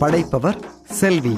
படைப்பவர் செல்வி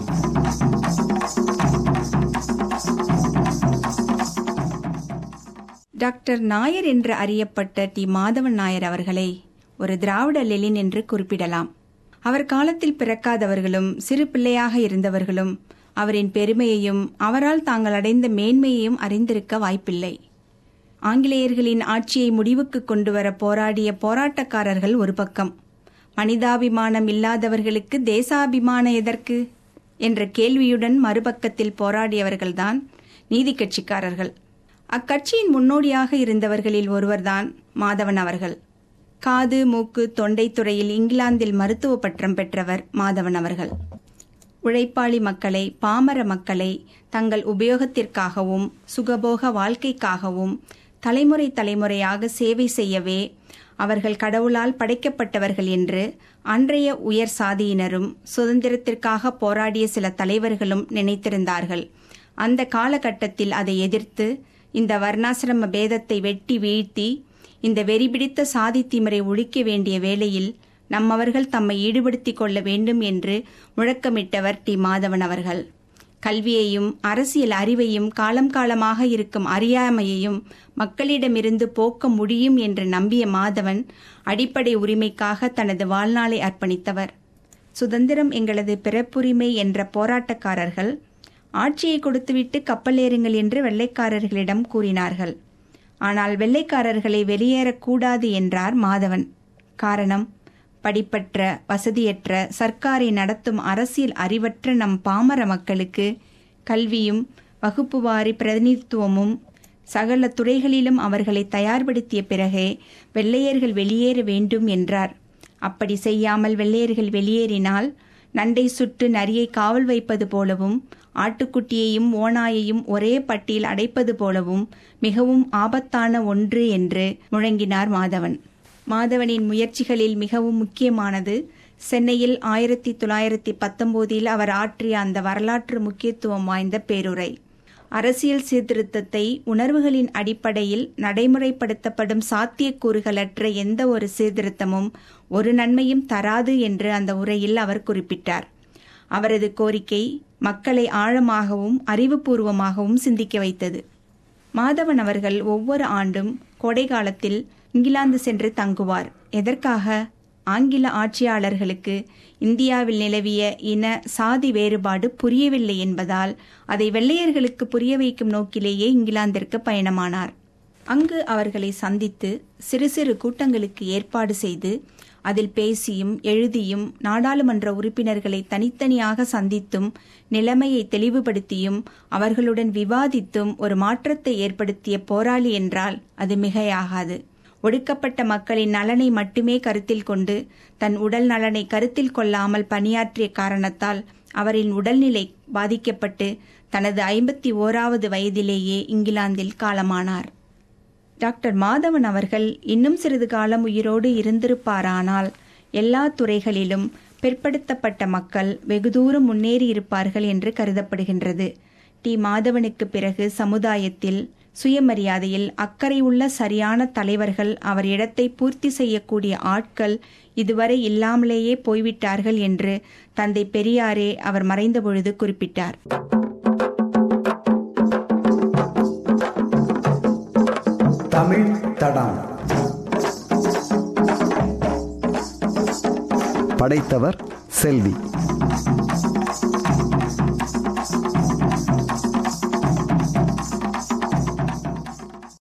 டாக்டர் நாயர் என்று அறியப்பட்ட டி மாதவன் நாயர் அவர்களை ஒரு திராவிட லெலின் என்று குறிப்பிடலாம் அவர் காலத்தில் பிறக்காதவர்களும் சிறு பிள்ளையாக இருந்தவர்களும் அவரின் பெருமையையும் அவரால் தாங்கள் அடைந்த மேன்மையையும் அறிந்திருக்க வாய்ப்பில்லை ஆங்கிலேயர்களின் ஆட்சியை முடிவுக்கு கொண்டுவர போராடிய போராட்டக்காரர்கள் ஒரு பக்கம் மனிதாபிமானம் இல்லாதவர்களுக்கு தேசாபிமானம் எதற்கு என்ற கேள்வியுடன் மறுபக்கத்தில் போராடியவர்கள்தான் நீதி கட்சிக்காரர்கள் அக்கட்சியின் முன்னோடியாக இருந்தவர்களில் ஒருவர்தான் மாதவன் அவர்கள் காது மூக்கு தொண்டை துறையில் இங்கிலாந்தில் மருத்துவ பட்டம் பெற்றவர் மாதவன் அவர்கள் உழைப்பாளி மக்களை பாமர மக்களை தங்கள் உபயோகத்திற்காகவும் சுகபோக வாழ்க்கைக்காகவும் தலைமுறை தலைமுறையாக சேவை செய்யவே அவர்கள் கடவுளால் படைக்கப்பட்டவர்கள் என்று அன்றைய உயர் சாதியினரும் சுதந்திரத்திற்காக போராடிய சில தலைவர்களும் நினைத்திருந்தார்கள் அந்த காலகட்டத்தில் அதை எதிர்த்து இந்த வர்ணாசிரம பேதத்தை வெட்டி வீழ்த்தி இந்த வெறிபிடித்த சாதி திமிரை ஒழிக்க வேண்டிய வேளையில் நம்மவர்கள் தம்மை ஈடுபடுத்திக் கொள்ள வேண்டும் என்று முழக்கமிட்டவர் டி மாதவன் அவர்கள் கல்வியையும் அரசியல் அறிவையும் காலம் காலமாக இருக்கும் அறியாமையையும் மக்களிடமிருந்து போக்க முடியும் என்று நம்பிய மாதவன் அடிப்படை உரிமைக்காக தனது வாழ்நாளை அர்ப்பணித்தவர் சுதந்திரம் எங்களது பிறப்புரிமை என்ற போராட்டக்காரர்கள் ஆட்சியை கொடுத்துவிட்டு கப்பலேறுங்கள் என்று வெள்ளைக்காரர்களிடம் கூறினார்கள் ஆனால் வெள்ளைக்காரர்களை வெளியேறக்கூடாது என்றார் மாதவன் காரணம் படிப்பற்ற வசதியற்ற சர்க்காரை நடத்தும் அரசியல் அறிவற்ற நம் பாமர மக்களுக்கு கல்வியும் வகுப்புவாரி பிரதிநிதித்துவமும் சகல துறைகளிலும் அவர்களை தயார்படுத்திய பிறகே வெள்ளையர்கள் வெளியேற வேண்டும் என்றார் அப்படி செய்யாமல் வெள்ளையர்கள் வெளியேறினால் நண்டை சுட்டு நரியை காவல் வைப்பது போலவும் ஆட்டுக்குட்டியையும் ஓநாயையும் ஒரே பட்டியில் அடைப்பது போலவும் மிகவும் ஆபத்தான ஒன்று என்று முழங்கினார் மாதவன் மாதவனின் முயற்சிகளில் மிகவும் முக்கியமானது சென்னையில் ஆயிரத்தி தொள்ளாயிரத்தி பத்தொன்பதில் அவர் ஆற்றிய அந்த வரலாற்று முக்கியத்துவம் வாய்ந்த பேருரை அரசியல் சீர்திருத்தத்தை உணர்வுகளின் அடிப்படையில் நடைமுறைப்படுத்தப்படும் சாத்தியக்கூறுகளற்ற எந்த ஒரு சீர்திருத்தமும் ஒரு நன்மையும் தராது என்று அந்த உரையில் அவர் குறிப்பிட்டார் அவரது கோரிக்கை மக்களை ஆழமாகவும் அறிவுபூர்வமாகவும் சிந்திக்க வைத்தது மாதவன் அவர்கள் ஒவ்வொரு ஆண்டும் கோடை காலத்தில் இங்கிலாந்து சென்று தங்குவார் எதற்காக ஆங்கில ஆட்சியாளர்களுக்கு இந்தியாவில் நிலவிய இன சாதி வேறுபாடு புரியவில்லை என்பதால் அதை வெள்ளையர்களுக்கு புரிய வைக்கும் நோக்கிலேயே இங்கிலாந்திற்கு பயணமானார் அங்கு அவர்களை சந்தித்து சிறு சிறு கூட்டங்களுக்கு ஏற்பாடு செய்து அதில் பேசியும் எழுதியும் நாடாளுமன்ற உறுப்பினர்களை தனித்தனியாக சந்தித்தும் நிலைமையை தெளிவுபடுத்தியும் அவர்களுடன் விவாதித்தும் ஒரு மாற்றத்தை ஏற்படுத்திய போராளி என்றால் அது மிகையாகாது ஒடுக்கப்பட்ட மக்களின் நலனை மட்டுமே கருத்தில் கொண்டு தன் உடல் நலனை கருத்தில் கொள்ளாமல் பணியாற்றிய காரணத்தால் அவரின் உடல்நிலை பாதிக்கப்பட்டு தனது ஐம்பத்தி ஓராவது வயதிலேயே இங்கிலாந்தில் காலமானார் டாக்டர் மாதவன் அவர்கள் இன்னும் சிறிது காலம் உயிரோடு இருந்திருப்பாரானால் எல்லா துறைகளிலும் பிற்படுத்தப்பட்ட மக்கள் வெகு தூரம் முன்னேறி இருப்பார்கள் என்று கருதப்படுகின்றது டி மாதவனுக்கு பிறகு சமுதாயத்தில் சுயமரியாதையில் அக்கறை உள்ள சரியான தலைவர்கள் அவர் இடத்தை பூர்த்தி செய்யக்கூடிய ஆட்கள் இதுவரை இல்லாமலேயே போய்விட்டார்கள் என்று தந்தை பெரியாரே அவர் மறைந்தபொழுது குறிப்பிட்டார் தமிழ் தடம் படைத்தவர் செல்வி